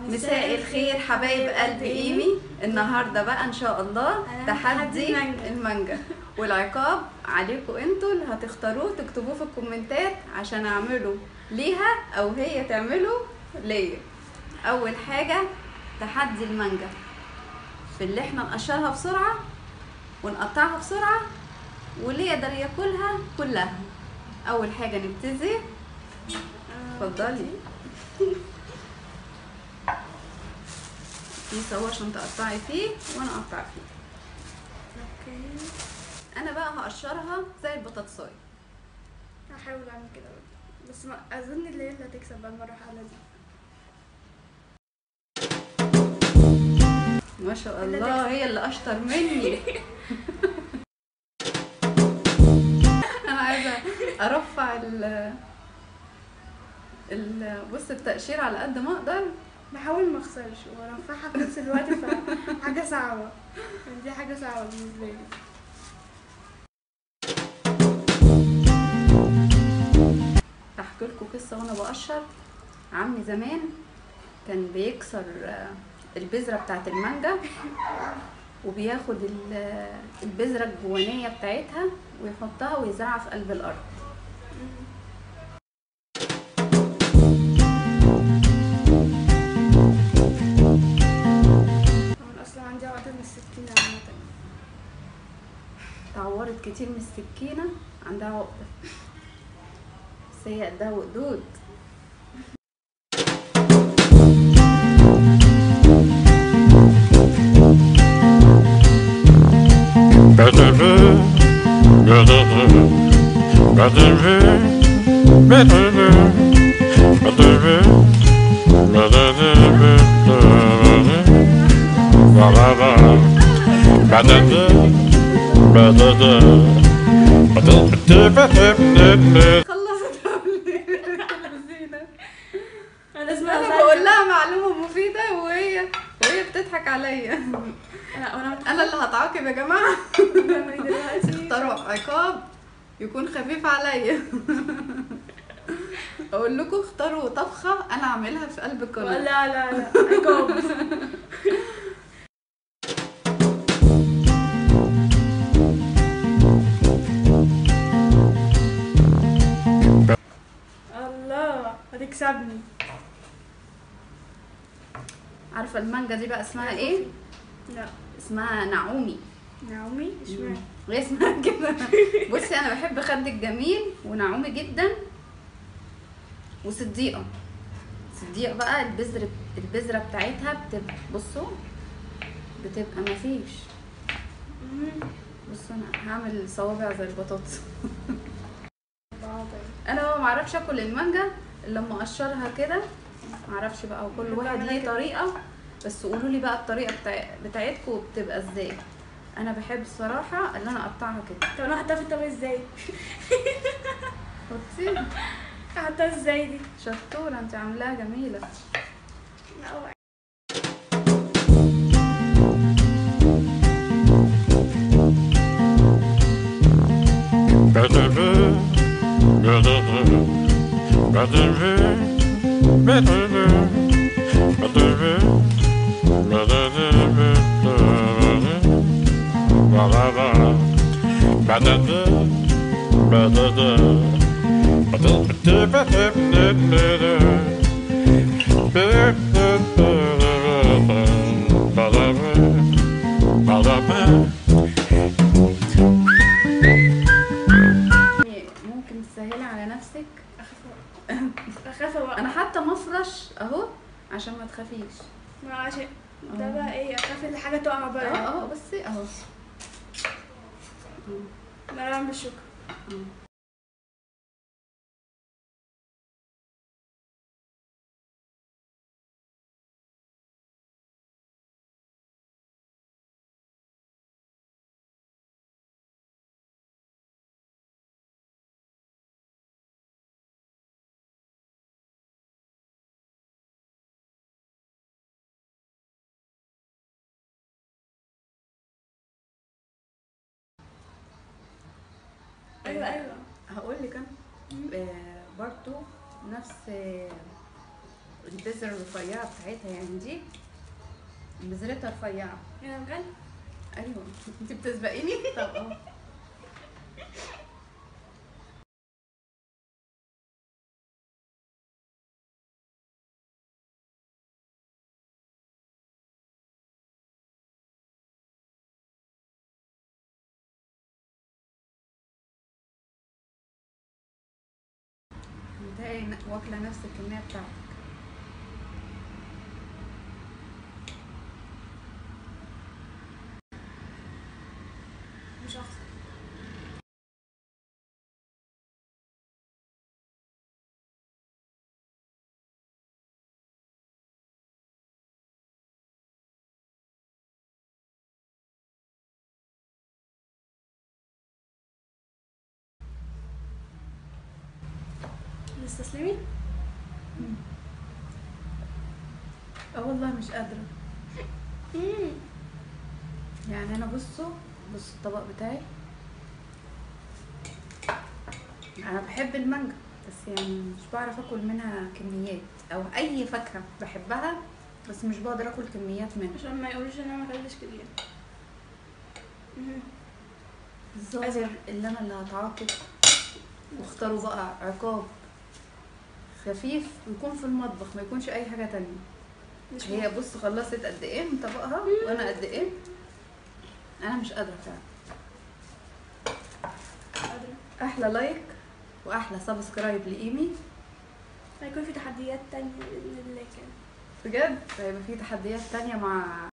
مساء الخير حبايب قلب ايمي النهارده بقى ان شاء الله أنا تحدي تحدي المانجا. المانجا والعقاب عليكم انتوا اللي هتختاروه تكتبوه في الكومنتات عشان اعمله ليها او هي تعمله ليا اول حاجه تحدي المانجا في اللي احنا نقشرها بسرعه ونقطعها بسرعه واللي يقدر ياكلها كلها اول حاجه نبتدي اتفضلي في صور عشان تقطعي فيه وانا اقطع فيه اوكي انا بقى هقشرها زي البطاطسايه هحاول اعمل كده برضه. بس ما اظن اللي هي اللي هتكسب بقى المرحله دي ما شاء اللي الله تكسب. هي اللي اشطر مني انا عايزه ارفع ال ال بص التقشير على قد ما اقدر بحاول ما اخسرش وارفعها في نفس الوقت فحاجه صعبه دي حاجه صعبه بالنسبه لي احكي لكم قصه وانا بقشر عمي زمان كان بيكسر آه، البذره بتاعت المانجا وبياخد ال- البذره الجوانيه بتاعتها ويحطها ويزرعها في قلب الارض انا اصلا عندي عقده من السكينه عامه اتعورت كتير من السكينه عندها عقده بس هي قدها وقدود Better be, better be, better be, better be, better be, better be, better be, better be, خلصت الزينه انا لازم انا أساعدك. بقول لها معلومه مفيده وهي وهي بتضحك عليا انا انا انا اللي هتعاقب يا جماعه بتعملي دلوقتي اختاروا عقاب يكون خفيف عليا اقول لكم اختاروا طبخه انا اعملها في قلب لا القناه لا لا عقاب الله هتكسبني عارفه المانجا دي بقى اسمها ايه لا اسمها نعومي نعومي اشمعنى وهي اسمها كده بصي انا بحب خد الجميل ونعومي جدا وصديقه صديقه بقى البذر البذره بتاعتها بتبقى بصوا بتبقى مفيش مم. بصوا انا هعمل صوابع زي البطاطس بعض. انا بقى معرفش اكل المانجا الا لما اقشرها كده معرفش بقى وكل بحب واحد أعملها ليه كده. طريقه بس قولوا لي بقى الطريقه بتاع... بتاعتكم بتبقى ازاي انا بحب الصراحه اللي انا اقطعها كده طب انا هحطها في الطبق ازاي؟ بصي هحطها ازاي دي؟ شطوره انت عاملاها جميله لا، هو- better be, better be, better be, better be, better be, better be, better be, better يعني ممكن تسهلي على نفسك اخاف بقى انا حتى مفرش اهو عشان ما تخافيش ما عشان ده بقى ايه اخاف الحاجه تقع اه بقى اهو بصي اهو ما انا بعمل شكر ايوه ايوه هقول لك انا آه، برضو نفس البذرة الرفيعة بتاعتها يعني دي بذرتها رفيعة انا بجد ايوه انت بتسبقيني طب اه انت واكلة نفس الكمية بتاعتك مش هخسر تستسلمي؟ اه والله مش قادرة يعني انا بصوا بصوا الطبق بتاعي انا بحب المانجا بس يعني مش بعرف اكل منها كميات او اي فاكهة بحبها بس مش بقدر اكل كميات منها عشان ما يقولوش ان انا ما اكلتش كتير الظاهر اللي انا اللي هتعاقب واختاروا بقى عقاب خفيف ويكون في المطبخ ما يكونش اي حاجة تانية مش هي بص خلصت قد ايه من طبقها وانا قد ايه انا مش قادرة فعلا قادرة احلى لايك واحلى سبسكرايب لايمي هيكون في تحديات تانية بإذن الله كده بجد هيبقى في تحديات تانية مع